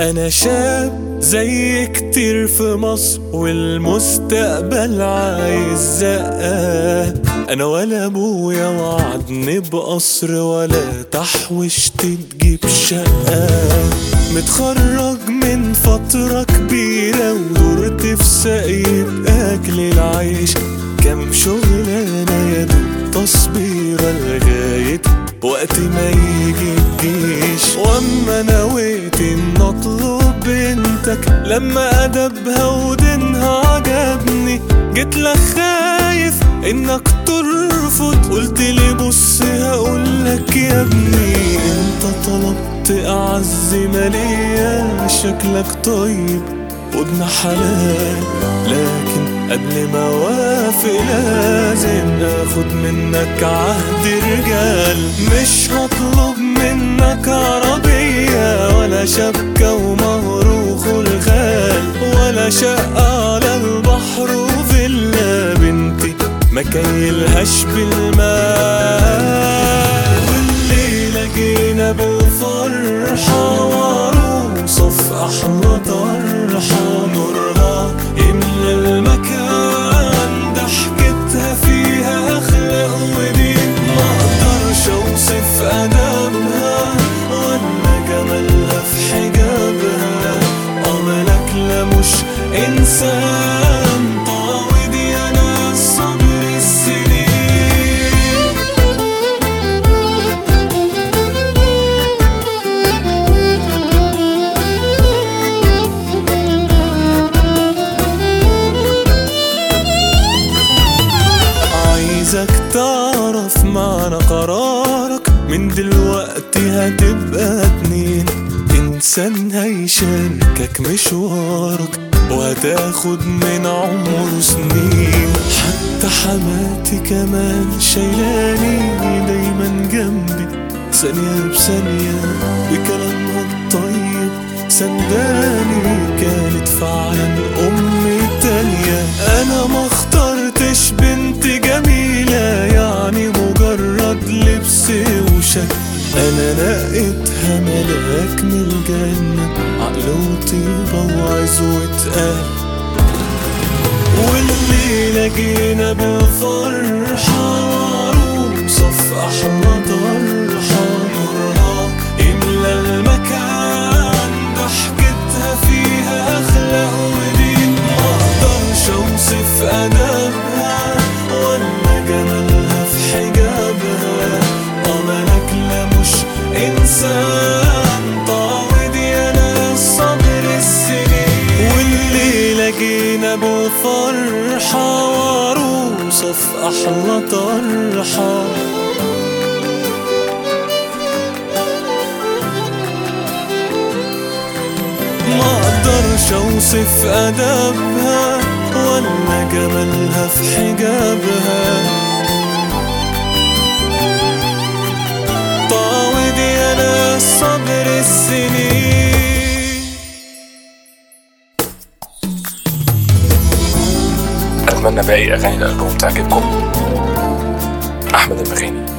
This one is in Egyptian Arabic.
أنا شاب زي كتير في مصر والمستقبل عايز زقة أنا ولا أبويا وعدني بقصر ولا تحوشتي تجيب شقة متخرج من فترة كبيرة ودورت في سقية أكل العيش كام شغلانة يا دوب تصبيرة لغاية وقت ما يجي الجيش واما نويت ان اطلب بنتك لما ادبها ودينها عجبني جيت لك خايف انك ترفض قلت لي بص هقولك يا ابني انت طلبت اعز مالية شكلك طيب وابن حلال لكن قبل ما اوافق لازم اخد منك عهد رجال مش هطلب منك عربية ولا شبكة ومهر وخلخال ولا شقة على البحر وفيلا بنتي ما كيلهاش بالمال والليلة جينا بالفرحة وعروسة في أحلى طرحة نورها يملى المكان ضحكتها فيها أخلاق ودين ما أقدرش أوصف أدبها ولا جمالها في حجابها أملك لا مش إنسان تعودي أنا صبر السنين عايزك تعرف معنى قرارك من دلوقتي هتبقى اتنين انسان هيشاركك مشوارك وهتاخد من عمره سنين حتى حماتي كمان شايلاني دايما جنبي ثانية بثانية بكلامها الطيب سنداني كانت فعلا أمي تانية أنا ما اخترتش بنت جميلة يعني مجرد لبس وشكل أنا لقيتها ملاك من الجنة عقل وطيبة وعز واتقال والليلة جينا بالفرحة وعروسة في أحلى طرحة نورها يملى المكان ضحكتها فيها أخلاق ودين مقدرش أوصف أدبها ولا جمالها في حجابها أملك لا مش إنسان تعودي أنا صبر السنين والليلة جينا بالفرحة وعروسة في أحلى طرحة ما اقدرش اوصف ادبها ولا جمالها في حجابها تعودي انا صبر السنين أتمنى باقي أغاني الألبوم تعجبكم أحمد المغني